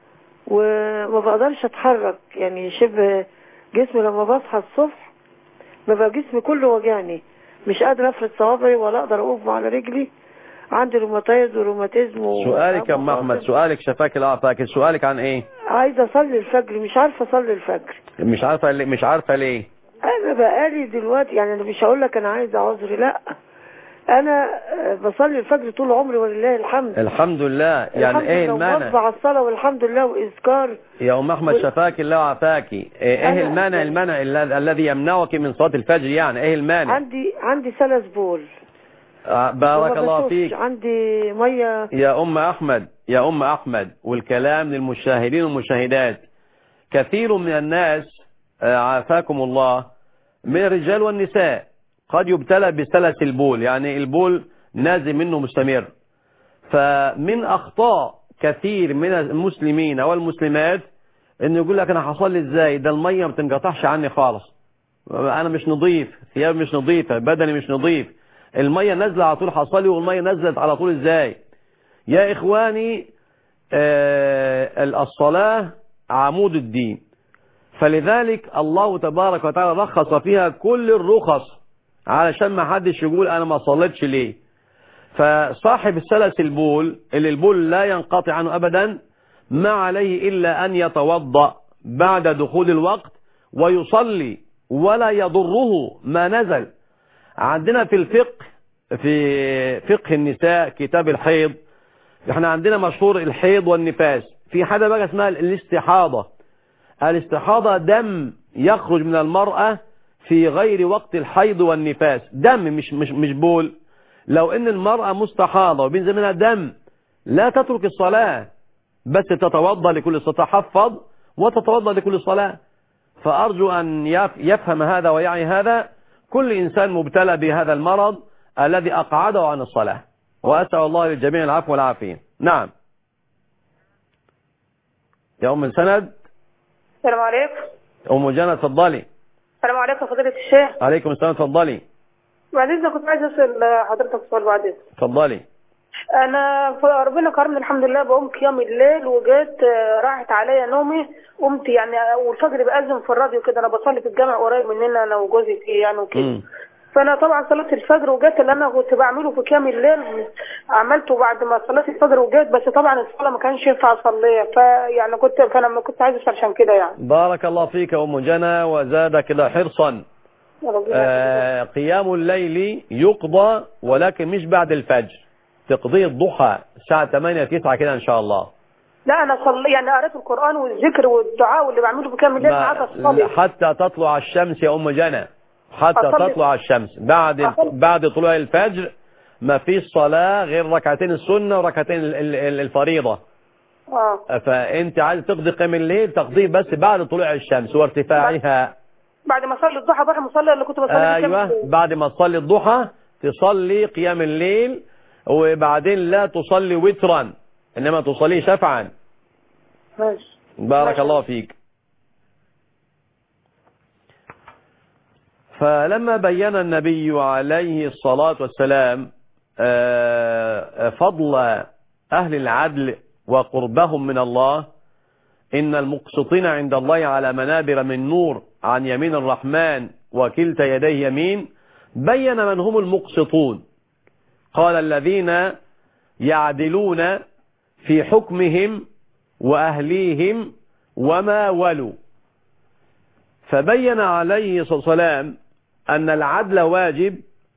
وما بقدرش اتحرك يعني شبه جسمي لما بصحى الصبح ببقى جسمي كله وجعني مش قادرة افرد صوابعي ولا اقدر اقوم على رجلي عندي روماتايز وروماتيزم و- سؤالك يا أم أحمد سؤالك شفاك الله عافاك سؤالك عن إيه عايزة اصلي الفجر مش عارفة اصلي الفجر مش عارفة ليه- مش عارفة ليه انا بقالي دلوقتي يعني انا مش هقول لك انا عايزه عذري لا انا آه، بصلي الفجر طول عمري ولله الحمد الحمد لله يعني الحمد إيه لله المانع ومواظبة على الصلاه والحمد لله واذكار يا أم أحمد وال- شفاك الله وعافاكي إيه أنا- المانع المانع الل- الذي يمنعك من صلاة الفجر يعني إيه المانع عندي عندي سلس بول آه، بارك وما الله بشوفش. فيك عندي ميه يا أم أحمد يا أم أحمد والكلام للمشاهدين والمشاهدات كثير من الناس آه، عافاكم الله من الرجال والنساء قد يبتلى بسلس البول يعني البول نازل منه مستمر فمن أخطاء كثير من المسلمين والمسلمات انه يقول لك انا هصلي ازاي ده الميه ما بتنقطعش عني خالص انا مش نظيف ثياب مش نظيفه بدني مش نظيف الميه نازله على طول هصلي والميه نزلت على طول ازاي يا اخواني آه الصلاه عمود الدين فلذلك الله تبارك وتعالى رخص فيها كل الرخص علشان ما حدش يقول انا ما صليتش ليه فصاحب السلس البول اللي البول لا ينقطع عنه ابدا ما عليه الا ان يتوضا بعد دخول الوقت ويصلي ولا يضره ما نزل عندنا في الفقه في فقه النساء كتاب الحيض احنا عندنا مشهور الحيض والنفاس في حاجه بقى اسمها الاستحاضه الاستحاضه دم يخرج من المراه في غير وقت الحيض والنفاس دم مش مش مش بول لو ان المراه مستحاضه وبينزل منها دم لا تترك الصلاه بس تتوضا لكل صلاه تحفظ وتتوضا لكل صلاه فارجو ان يفهم هذا ويعي هذا كل انسان مبتلى بهذا المرض الذي اقعده عن الصلاه واسال الله للجميع العفو والعافيه نعم يا ام السند السلام عليكم ام جنى اتفضلي السلام عليكم فضيلة الشيخ عليكم السلام اتفضلي بعد اذنك كنت عايز اسال حضرتك سؤال بعد اذنك اتفضلي انا ف- ربنا كرمني الحمد لله بقوم قيام الليل وجيت آه، راحت عليا نومي قمت يعني والفجر بأذن في الراديو كده انا بصلي في الجامع قريب مننا انا وجوزي فيه يعني وكده مم. فانا طبعا صلاه الفجر وجيت اللي انا كنت بعمله في قيام الليل عملته بعد ما صليت الفجر وجيت بس طبعا الصلاه ما كانش ينفع اصليها فيعني كنت فانا ما كنت عايز اسال عشان كده يعني بارك الله فيك يا ام جنى وزاد كده حرصا ربنا آه قيام الليل يقضى ولكن مش بعد الفجر تقضيه الضحى الساعة 8 9 كده ان شاء الله لا انا صلي يعني قريت القران والذكر والدعاء واللي بعمله في قيام الليل ما عاد اصلي حتى تطلع الشمس يا ام جنى حتى أصلي. تطلع الشمس بعد أصلي. بعد طلوع الفجر ما فيش صلاة غير ركعتين السنة وركعتين ال- ال- ال- الفريضة اه فانت عايز تقضي قيام الليل تقضيه بس بعد طلوع الشمس وارتفاعها بعد ما اصلي الضحى بروح مصلي اللي كنت بصلي في قيام ايوه الليل. بعد ما تصلي الضحى تصلي قيام الليل وبعدين لا تصلي وترا انما تصلي شفعا ماشي بارك ماشي. الله فيك فلما بين النبي عليه الصلاة والسلام آه، فضل أهل العدل وقربهم من الله إن المقسطين عند الله على منابر من نور عن يمين الرحمن وكلتا يديه يمين بين من هم المقسطون قال الذين يعدلون في حكمهم وأهليهم وما ولوا فبين عليه الصلاة والسلام أن العدل واجب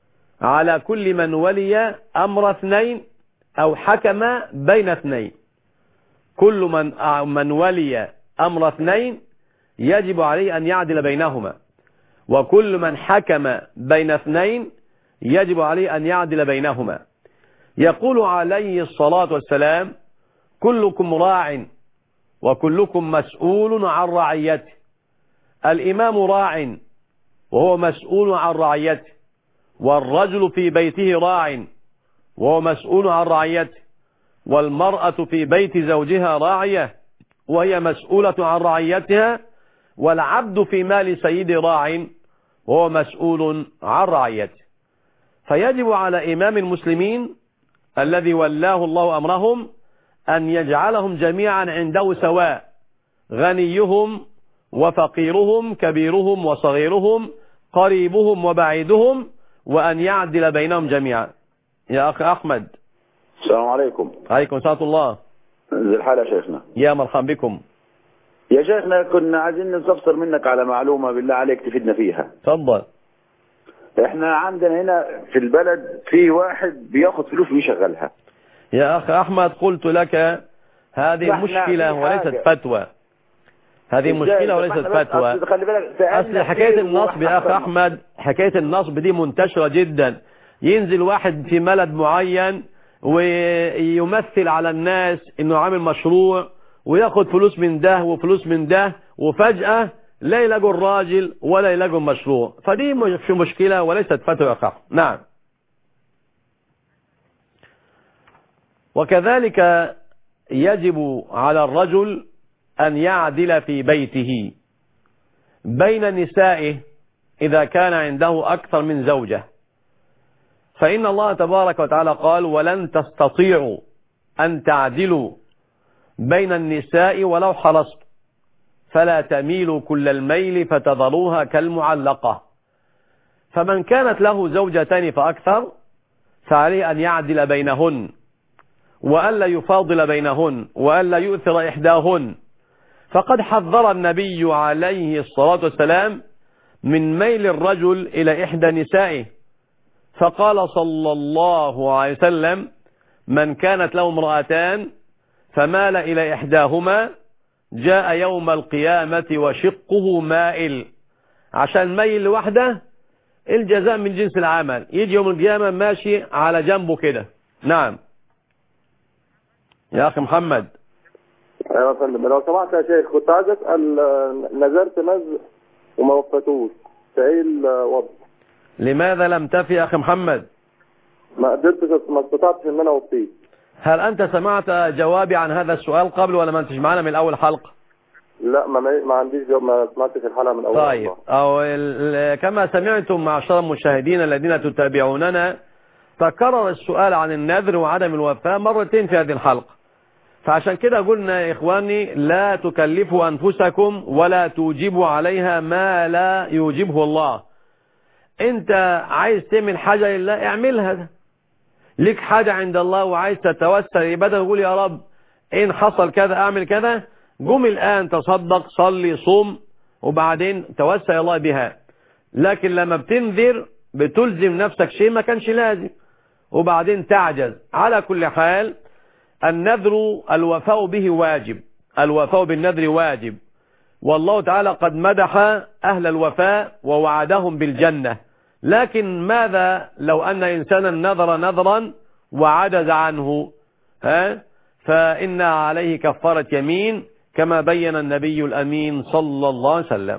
على كل من ولي أمر اثنين أو حكم بين اثنين كل من من ولي أمر اثنين يجب عليه أن يعدل بينهما وكل من حكم بين اثنين يجب عليه أن يعدل بينهما يقول عليه الصلاة والسلام كلكم راع وكلكم مسؤول عن رعيته الإمام راع وهو مسؤول عن رعيته والرجل في بيته راع وهو مسؤول عن رعيته والمرأة في بيت زوجها راعية وهي مسؤولة عن رعيتها والعبد في مال سيد راع وهو مسؤول عن رعيته فيجب على إمام المسلمين الذي ولاه الله أمرهم أن يجعلهم جميعا عنده سواء غنيهم وفقيرهم كبيرهم وصغيرهم قريبهم وبعيدهم وأن يعدل بينهم جميعا يا أخي أحمد السلام عليكم عليكم سلام الله زي الحال يا شيخنا يا مرحبا بكم يا شيخنا كنا عايزين نستفسر منك على معلومة بالله عليك تفيدنا فيها تفضل احنا عندنا هنا في البلد في واحد بياخد فلوس ويشغلها يا أخي أحمد قلت لك هذه فإحنا مشكلة في وليست حاجة. فتوى هذه إزاي؟ مشكلة طب وليست إحنا بس فتوى أصل خلي بالك سألنا أصل حكاية كتير النصب يا أخي وأحسن. أحمد حكاية النصب دي منتشرة جدا ينزل واحد في بلد معين ويمثل على الناس انه عامل مشروع وياخد فلوس من ده وفلوس من ده وفجأة لا يلاقوا الراجل ولا يلاقوا المشروع فدي مش مشكلة وليست فتوى يا أخي أحمد. نعم وكذلك يجب على الرجل أن يعدل في بيته بين نسائه إذا كان عنده أكثر من زوجة فإن الله تبارك وتعالى قال ولن تستطيعوا أن تعدلوا بين النساء ولو حرصت فلا تميلوا كل الميل فتذروها كالمعلقة فمن كانت له زوجتان فأكثر فعليه أن يعدل بينهن وألا يفاضل بينهن وألا يؤثر إحداهن فقد حذر النبي عليه الصلاة والسلام من ميل الرجل إلى إحدى نسائه فقال صلى الله عليه وسلم من كانت له امرأتان فمال إلى إحداهما جاء يوم القيامة وشقه مائل عشان ميل لوحده الجزاء من جنس العمل يجي يوم القيامة ماشي على جنبه كده نعم يا أخي محمد ايوه يا فندم لو سمحت يا شيخ كنت عايز اسال آه، نذرت نذر وما وفيتوش فايه الوضع؟ لماذا لم تفي يا أخي محمد ما قدرتش ما استطعتش ان انا اوفيه هل أنت سمعت جوابي عن هذا السؤال قبل ولا ما أنتش معنا من أول حلقة لا ما ما عنديش جواب ما سمعتش الحلقه من اول طيب أو ال- كما سمعتم معشر المشاهدين الذين تتابعوننا تكرر السؤال عن النذر وعدم الوفاء مرتين في هذه الحلقة فعشان كده قلنا يا إخواني لا تكلفوا أنفسكم ولا توجبوا عليها ما لا يوجبه الله انت عايز تعمل حاجة لله اعملها ليك حاجة عند الله وعايز تتوسل بدل تقول يا رب ان حصل كذا اعمل كذا قم الان تصدق صلي صوم وبعدين توسل الله بها لكن لما بتنذر بتلزم نفسك شيء ما كانش لازم وبعدين تعجز على كل حال النذر الوفاء به واجب الوفاء بالنذر واجب والله تعالى قد مدح أهل الوفاء ووعدهم بالجنة لكن ماذا لو أن إنسانا نذر نذرا وعجز عنه ها فإن عليه كفارة يمين كما بين النبي الأمين صلى الله عليه وسلم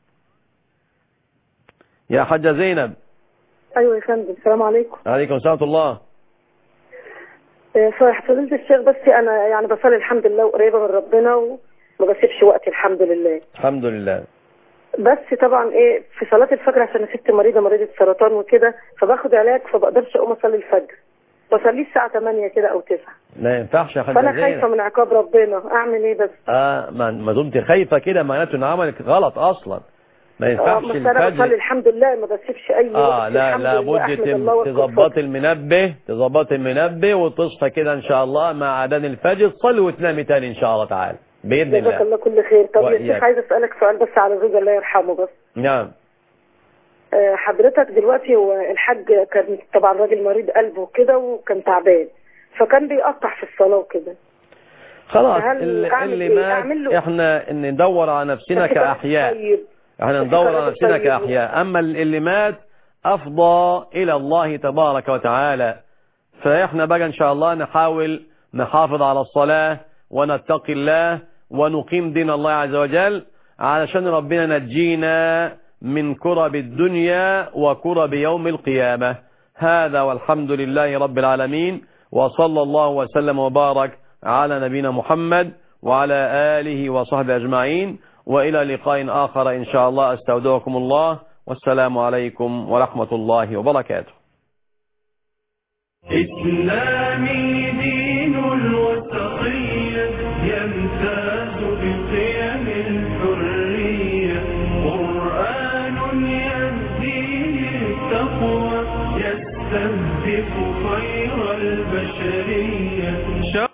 يا حجة زينب ايوه يا فندم السلام عليكم عليكم السلام ورحمة الله آه، فضيلة الشيخ بس انا يعني بصلي الحمد لله وقريبه من ربنا وما بسيبش وقتي الحمد لله الحمد لله بس طبعا ايه في صلاه الفجر عشان أنا ست مريضه مريضه سرطان وكده فباخد علاج فبقدرش اقوم اصلي الفجر بصليه الساعه 8 كده او 9 لا ينفعش يا فانا حجة خايفه زينب من عقاب ربنا اعمل ايه بس آه ما ما دمت خايفة كده معناته ان عملك غلط اصلا ما اه ينفعش بس انا بصلي الفجر الحمد لله ما بسيبش اي اه وقت لا الحمد لا لله بد احمد تم- الله واذكر تظبط المنبه تظبط المنبه وتصحى كده ان شاء الله مع اذان الفجر تصلي وتنامي تاني ان شاء الله تعالى باذن جزاك الله الله كل خير طب يا وإياك. شيخ عايز اسالك سؤال بس على الرجا الله يرحمه بس نعم آه، حضرتك دلوقتي هو الحاج كان طبعا راجل مريض قلب وكده وكان تعبان فكان بيقطع في الصلاة وكده خلاص فهل اللي, أعمل اللي إيه؟ مات أعمل له- احنا ان ندور على نفسنا بس كأحياء طيب. احنا بس ندور كلام على نفسنا طيب. كأحياء اما اللي مات افضى الى الله تبارك وتعالى فاحنا بقى ان شاء الله نحاول نحافظ على الصلاة ونتقي الله ونقيم دين الله عز وجل علشان ربنا نجينا من كرب الدنيا وكرب يوم القيامة هذا والحمد لله رب العالمين وصلى الله وسلم وبارك على نبينا محمد وعلى آله وصحبه أجمعين وإلى لقاء آخر إن شاء الله أستودعكم الله والسلام عليكم ورحمة الله وبركاته إسلامي